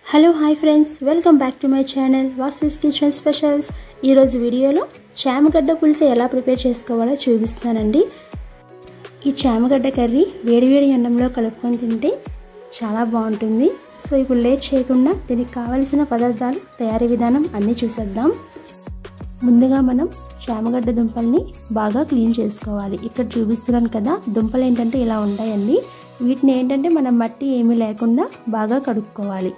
hello hi friends welcome back to my channel వాస్విస్ kitchen specials ఈరోజు వీడియోలో చామగడ్డ పులుసు ఎలా ప్రిపేర్ చేసుకోవాలో చూపిస్తానండి ఈ చామగడ్డ కర్రీ వేడివేడి అన్నంలో కలుపుకొని తింటే చాలా బాగుంటుంది సో ఇప్పుడు లేట్ చేయకుండా దీనికి కావలసిన పదార్థాలు తయారీ విధానం అన్నీ చూసేద్దాం ముందుగా మనం చామగడ్డ దుంపల్ని బాగా క్లీన్ చేసుకోవాలి ఇక్కడ చూపిస్తున్నాను కదా దుంపలు ఏంటంటే ఇలా ఉంటాయండి వీటిని ఏంటంటే మనం మట్టి ఏమీ లేకుండా బాగా కడుక్కోవాలి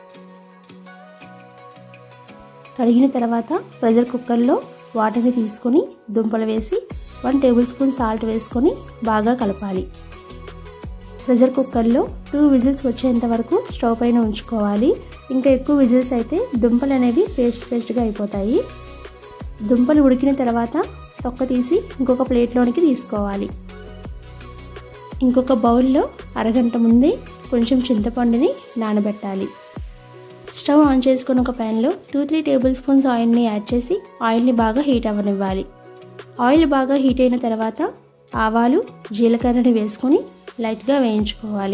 కడిగిన తర్వాత ప్రెషర్ కుక్కర్లో వాటర్ని తీసుకొని దుంపలు వేసి వన్ టేబుల్ స్పూన్ సాల్ట్ వేసుకొని బాగా కలపాలి ప్రెషర్ కుక్కర్లో టూ విజిల్స్ వచ్చేంత వరకు స్టవ్ పైన ఉంచుకోవాలి ఇంకా ఎక్కువ విజిల్స్ అయితే దుంపలు అనేవి పేస్ట్ పేస్ట్గా అయిపోతాయి దుంపలు ఉడికిన తర్వాత తొక్క తీసి ఇంకొక ప్లేట్లోనికి తీసుకోవాలి ఇంకొక బౌల్లో అరగంట ముందే కొంచెం చింతపండుని నానబెట్టాలి స్టవ్ ఆన్ చేసుకుని ఒక ప్యాన్లో టూ త్రీ టేబుల్ స్పూన్స్ ఆయిల్ని యాడ్ చేసి ఆయిల్ని బాగా హీట్ అవ్వనివ్వాలి ఆయిల్ బాగా హీట్ అయిన తర్వాత ఆవాలు జీలకర్రని వేసుకొని లైట్గా వేయించుకోవాలి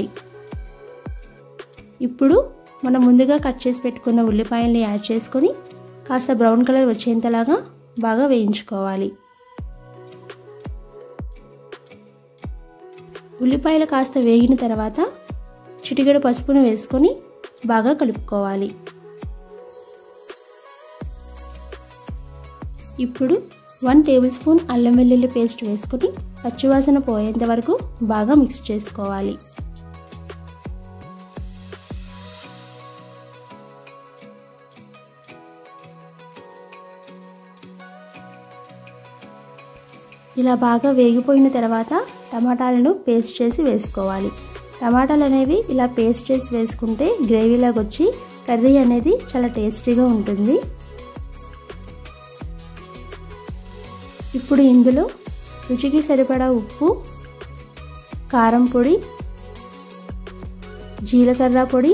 ఇప్పుడు మనం ముందుగా కట్ చేసి పెట్టుకున్న ఉల్లిపాయల్ని యాడ్ చేసుకొని కాస్త బ్రౌన్ కలర్ వచ్చేంతలాగా బాగా వేయించుకోవాలి ఉల్లిపాయలు కాస్త వేగిన తర్వాత చిటికెడు పసుపును వేసుకొని బాగా కలుపుకోవాలి ఇప్పుడు వన్ టేబుల్ స్పూన్ అల్లం వెల్లుల్లి పేస్ట్ వేసుకొని పచ్చివాసన పోయేంత వరకు బాగా మిక్స్ చేసుకోవాలి ఇలా బాగా వేగిపోయిన తర్వాత టమాటాలను పేస్ట్ చేసి వేసుకోవాలి టమాటాలు అనేవి ఇలా పేస్ట్ చేసి వేసుకుంటే గ్రేవీలాగా వచ్చి కర్రీ అనేది చాలా టేస్టీగా ఉంటుంది ఇప్పుడు ఇందులో రుచికి సరిపడా ఉప్పు కారం పొడి జీలకర్ర పొడి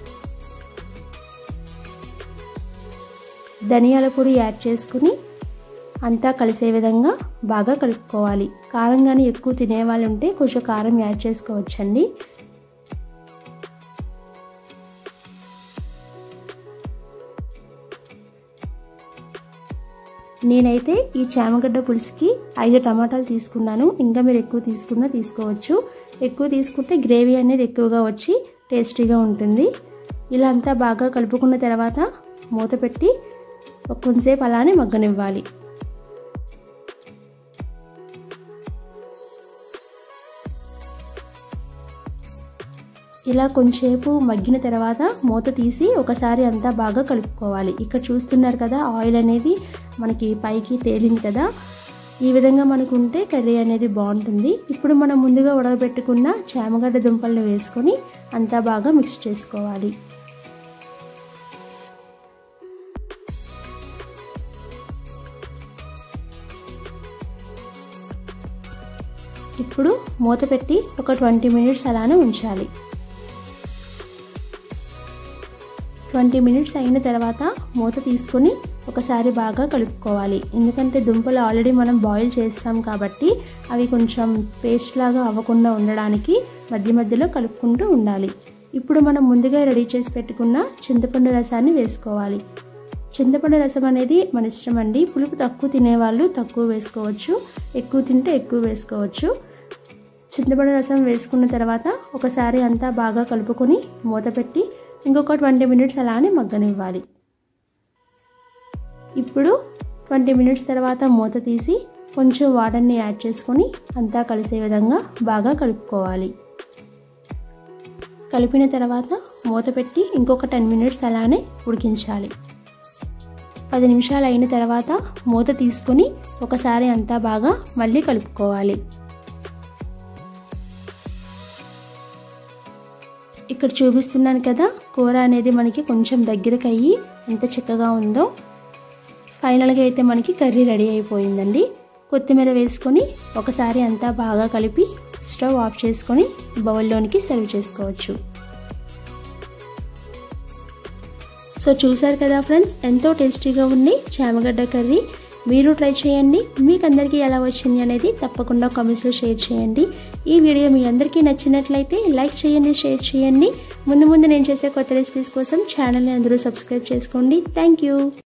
ధనియాల పొడి యాడ్ చేసుకుని అంతా కలిసే విధంగా బాగా కలుపుకోవాలి కారం కానీ ఎక్కువ తినేవాళ్ళు ఉంటే కొంచెం కారం యాడ్ చేసుకోవచ్చండి నేనైతే ఈ చామగడ్డ పులుసుకి ఐదు టమాటాలు తీసుకున్నాను ఇంకా మీరు ఎక్కువ తీసుకున్నా తీసుకోవచ్చు ఎక్కువ తీసుకుంటే గ్రేవీ అనేది ఎక్కువగా వచ్చి టేస్టీగా ఉంటుంది ఇలా అంతా బాగా కలుపుకున్న తర్వాత మూత పెట్టి కొంతసేపు అలానే మగ్గనివ్వాలి ఇలా కొంచెంసేపు మగ్గిన తర్వాత మూత తీసి ఒకసారి అంతా బాగా కలుపుకోవాలి ఇక్కడ చూస్తున్నారు కదా ఆయిల్ అనేది మనకి పైకి తేలింది కదా ఈ విధంగా మనకు ఉంటే కర్రీ అనేది బాగుంటుంది ఇప్పుడు మనం ముందుగా ఉడకబెట్టుకున్న చామగడ్డ దుంపలను వేసుకొని అంతా బాగా మిక్స్ చేసుకోవాలి ఇప్పుడు మూత పెట్టి ఒక ట్వంటీ మినిట్స్ అలానే ఉంచాలి ట్వంటీ మినిట్స్ అయిన తర్వాత మూత తీసుకొని ఒకసారి బాగా కలుపుకోవాలి ఎందుకంటే దుంపలు ఆల్రెడీ మనం బాయిల్ చేస్తాం కాబట్టి అవి కొంచెం పేస్ట్ లాగా అవ్వకుండా ఉండడానికి మధ్య మధ్యలో కలుపుకుంటూ ఉండాలి ఇప్పుడు మనం ముందుగా రెడీ చేసి పెట్టుకున్న చింతపండు రసాన్ని వేసుకోవాలి చింతపండు రసం అనేది మన ఇష్టం అండి పులుపు తక్కువ తినేవాళ్ళు తక్కువ వేసుకోవచ్చు ఎక్కువ తింటే ఎక్కువ వేసుకోవచ్చు చింతపండు రసం వేసుకున్న తర్వాత ఒకసారి అంతా బాగా కలుపుకొని మూత పెట్టి ఇంకొక ట్వంటీ మినిట్స్ అలానే మగ్గనివ్వాలి ఇప్పుడు ట్వంటీ మినిట్స్ తర్వాత మూత తీసి కొంచెం వాటర్ని యాడ్ చేసుకొని అంతా కలిసే విధంగా బాగా కలుపుకోవాలి కలిపిన తర్వాత మూత పెట్టి ఇంకొక టెన్ మినిట్స్ అలానే ఉడికించాలి పది నిమిషాలు అయిన తర్వాత మూత తీసుకొని ఒకసారి అంతా బాగా మళ్ళీ కలుపుకోవాలి ఇక్కడ చూపిస్తున్నాను కదా కూర అనేది మనకి కొంచెం దగ్గరకు అయ్యి ఎంత చక్కగా ఉందో ఫైనల్గా అయితే మనకి కర్రీ రెడీ అయిపోయిందండి కొత్తిమీర వేసుకొని ఒకసారి అంతా బాగా కలిపి స్టవ్ ఆఫ్ చేసుకొని బౌల్లోనికి సర్వ్ చేసుకోవచ్చు సో చూసారు కదా ఫ్రెండ్స్ ఎంతో టేస్టీగా ఉంది చామగడ్డ కర్రీ మీరు ట్రై చేయండి మీకు అందరికీ ఎలా వచ్చింది అనేది తప్పకుండా కామెంట్స్లో షేర్ చేయండి ఈ వీడియో మీ అందరికీ నచ్చినట్లయితే లైక్ చేయండి షేర్ చేయండి ముందు ముందు నేను చేసే కొత్త రెసిపీస్ కోసం ఛానల్ని అందరూ సబ్స్క్రైబ్ చేసుకోండి థ్యాంక్ యూ